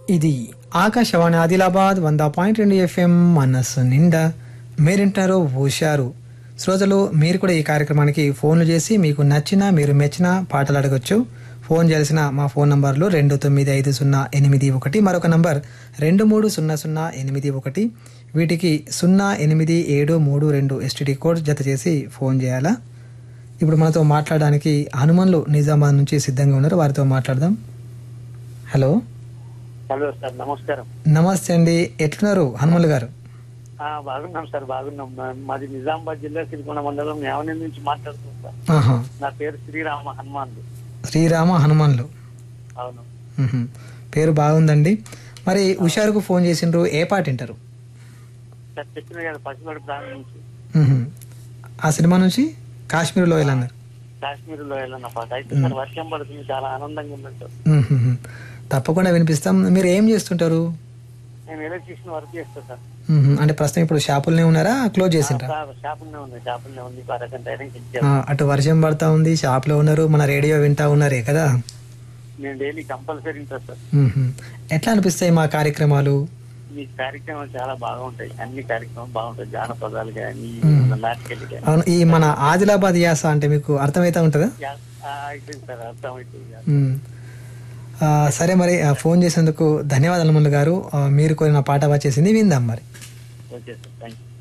ఇది ఆకాశవాణి ఆదిలాబాద్ వంద పాయింట్ రెండు ఎఫ్ఎం మనస్సు నిండా మీరింటారో హుషారు శ్రోతలు మీరు కూడా ఈ కార్యక్రమానికి ఫోన్లు చేసి మీకు నచ్చిన మీరు మెచ్చిన పాటలు అడగొచ్చు ఫోన్ చేయాల్సిన మా ఫోన్ నంబర్లు రెండు తొమ్మిది ఐదు సున్నా ఎనిమిది ఒకటి మరొక నంబర్ రెండు మూడు సున్నా సున్నా ఎనిమిది ఒకటి వీటికి సున్నా ఎనిమిది ఏడు మూడు రెండు ఎస్టీడీ కోడ్ జత చేసి ఫోన్ చేయాలా ఇప్పుడు మనతో మాట్లాడడానికి హనుమన్లు నిజామాబాద్ నుంచి సిద్ధంగా ఉన్నారు వారితో మాట్లాడదాం హలో హలో సార్ నమస్కారం నమస్తే అండి ఎట్లున్నారు హనుమల్ గారు ఆ, బాగున్నాం సార్ బాగున్నాం మా- మాది నిజామాబాద్ జిల్లా సిరికొండ మండలం యావని నుంచి మాట్లాడుతున్నాం సార్ ఆహా నా పేరు శ్రీరామ హనుమాన్ శ్రీరామ హనుమన్లు అవును మ్హూ. పేరు బాగుందండి మరి హుషారుకు ఫోన్ చేసిండ్రు ఏ పాట వింటారు సార్ చెప్పిన కదా పసివాడి ప్రాణం నుంచి మ్హూ. ఆ సినిమా నుంచి కాశ్మీర్ లోయలు అన్నారు కాశ్మీర్ లో వెళ్ళిన పాట అయితే సార్ వర్షం పడుతుంది చాలా ఆనందంగా ఉందండి సార్ మ్హూ. తప్పకుండా వినిపిస్తాం మీరు ఏం చేస్తుంటారు నేను ఎలక్ట్రీషియన్ వర్క్ చేస్తాను సార్ మ్హూ. అంటే ప్రస్తుతం ఇప్పుడు షాపులనే ఉన్నారా క్లోజ్ చేసిండ్రా సార్ షాపుల్లో ఉంది షాపుల్లో ఉంది ఒక అరగంట టైంకి ఆ, ఇచ్చాను అటు వర్షం పడతా ఉంది షాప్లో ఉన్నారు మన రేడియో వింటా ఉన్నారే కదా నేను డైలీ కంపల్సరీ ఉంటాను సార్ మ్హూ. ఎట్లా అనిపిస్తాయి మా కార్యక్రమాలు మీ కార్యక్రమాలు చాలా బాగుంటాయి అన్ని కార్యక్రమాలు బాగుంటాయి జానపదాలు కానీ నాటికలు కానీ అవును ఈ మన ఆదిలాబాద్ యాస అంటే మీకు అర్థమైతా ఉంటుందా అయిపోయింది సార్ అర్థమవుతుంది మ్మ్. ఆ, సరే మరి ఆ, ఫోన్ చేసేందుకు ధన్యవాదాలు ముళ్ళు గారు ఆ, మీరు కోరిన పాట వచ్చేసింది విందాం మరి ఓకే సార్ థ్యాంక్ యూ